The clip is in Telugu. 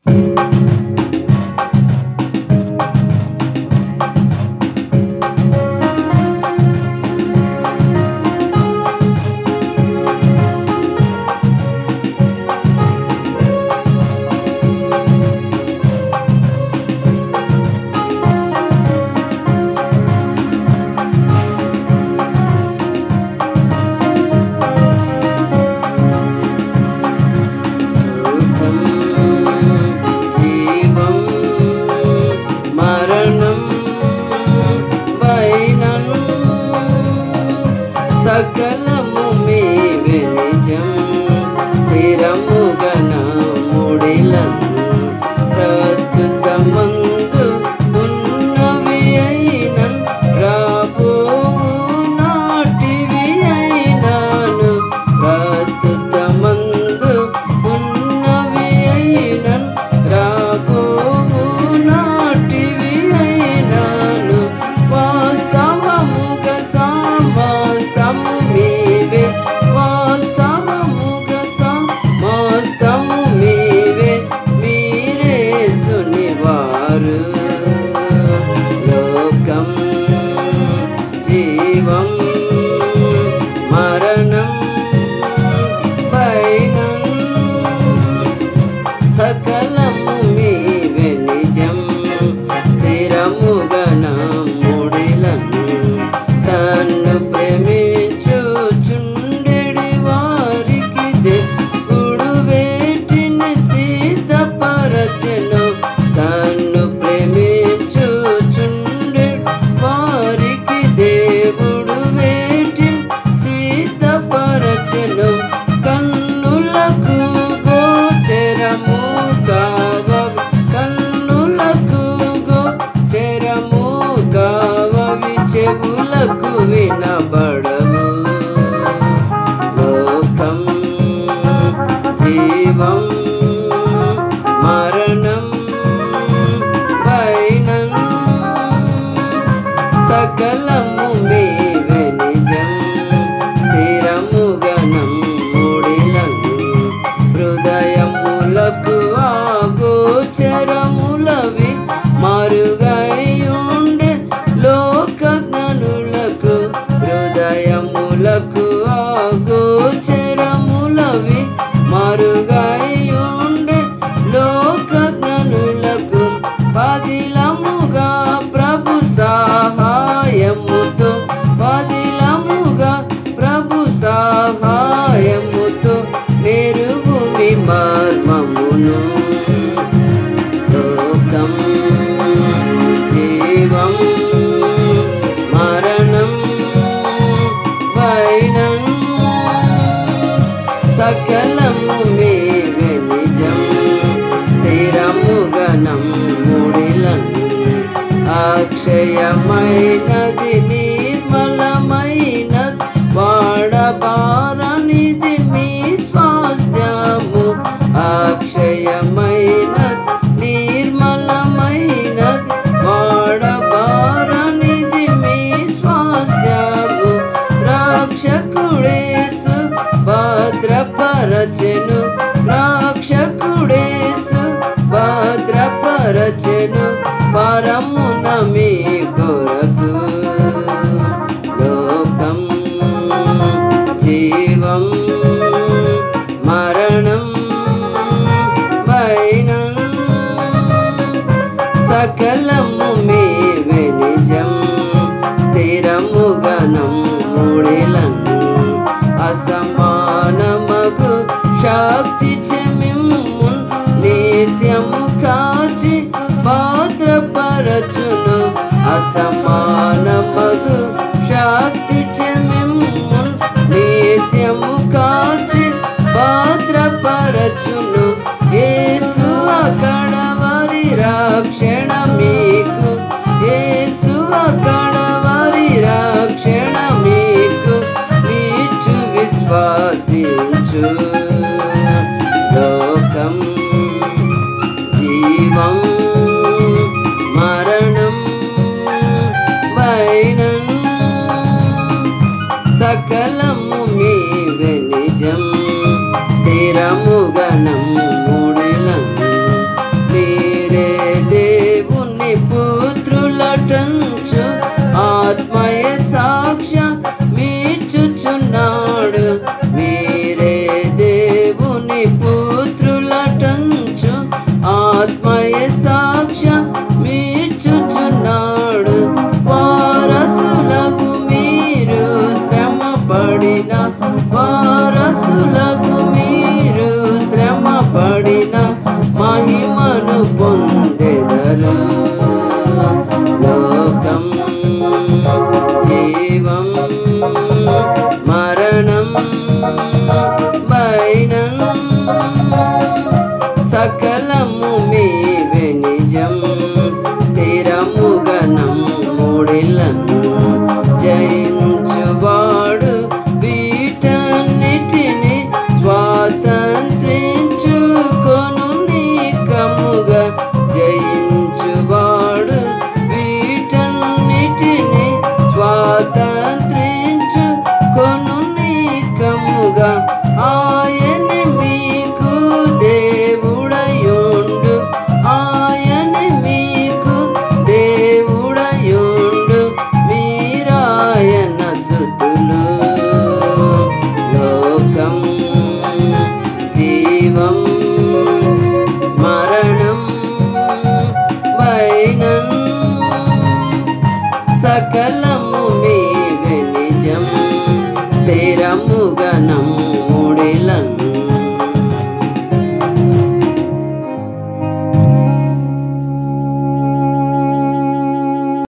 సుఖం జీవం మరణం వైనను సకలము మీవే నిజం స్థిరముగన ముడిలను ప్రస్తుతమందు ఉన్నవి అయిన రాబో నాటివి అయినాను ప్రస్తుతమందు ఉన్నవి అయిన రాబో నాటివి అయినాను వాస్తవముగ సమస్తము మీవే వాస్తవముగ సమస్తము మీవే మీరే సునివారు లోకం జీవం మరణం పైనం సకలము మీవే నిజం స్థిరముగన ముడిలను తన్ను ప్రేమించుచుండెడి వారికి దేవుడు వేటిని సీతపరచెను తన్ను ప్రేమించుచుండె వారికి దేవుడు వేటి సీతపరచెను కన్నులకు గోచరము కావ కన్నులకు గోచరము కావవి చెవులకు వినబడవు లోకం జీవం మరణం వైనం సకలము మీవే నిజం స్థిరముగనం ముడిలను హృదయములకు ఆగోచరములవి మరుగైయుండే లోకజ్ఞనులకు హృదయములకు ఆగోచరములవి మరుగైయుండే లోకజ్ఞనులకు పదిలముగా ప్రభు సహాయముతో పదిలముగా ప్రభు సహాయముతో మెరుగు మీ మర్మమును లోకం జీవం మరణం వైనం సకలము మీవే నిజం స్థిరముగనం ముడిలను అక్షయమైనది నిర్మలమైన వాడబారనిది మీ స్వాస్థ్యము అక్షయమైన నిర్మలమైన వాడబారనిది మీ స్వాస్థ్యము రక్షకుడేసు భద్రపరచెను రక్షకుడేసు భద్రపరచెను పరమున మీ కొరకు లోకం జీవం మరణం వైనం సకలము మీవే నిజం స్థిరముగనం ముడిలను అసమానమగు శక్తి చెమిమ్మున్ నిత్యము కాచి భద్రపరచును అసమానమగు శక్తి చెమిమ్మున్ నిత్యము కాచి భద్రపరచును యేసు అక్కడ వారి రక్షణ మీకు యేసు అక్కడ వారి రక్షణ మీకు నీచు విశ్వాసించు లోకం జీవం మరణం వైనం పుత్రులటంచు ఆత్మయ సాక్ష్య మీచుచున్నాడు మీరే దేవుని పుత్రులటంచు ఆత్మయ సాక్ష్య మీచుచున్నాడు వారసులగు మీరు శ్రమ పడిన వారసులగు మీరు శ్రమ పడిన మహిమను పొందెదరు లోకం జీవం మరణం వైనం సకలము మీవే నిజం స్థిరముగా నమ్ముడిలను జయించువాడు వీటన్నిటిని స్వాతంత్రించుకొను నీకముగా జయించువాడు వీటన్నిటిని స్వాతంత్రించుకొను నీకముగా ఆయన మీకు దేవుడయుండు ఆయన మీకు దేవుడయుండు మీరాయన సుతులు లోకం జీవం మరణం వైనం సకలము మీవే నిజం స్థిరముగా నమ్ము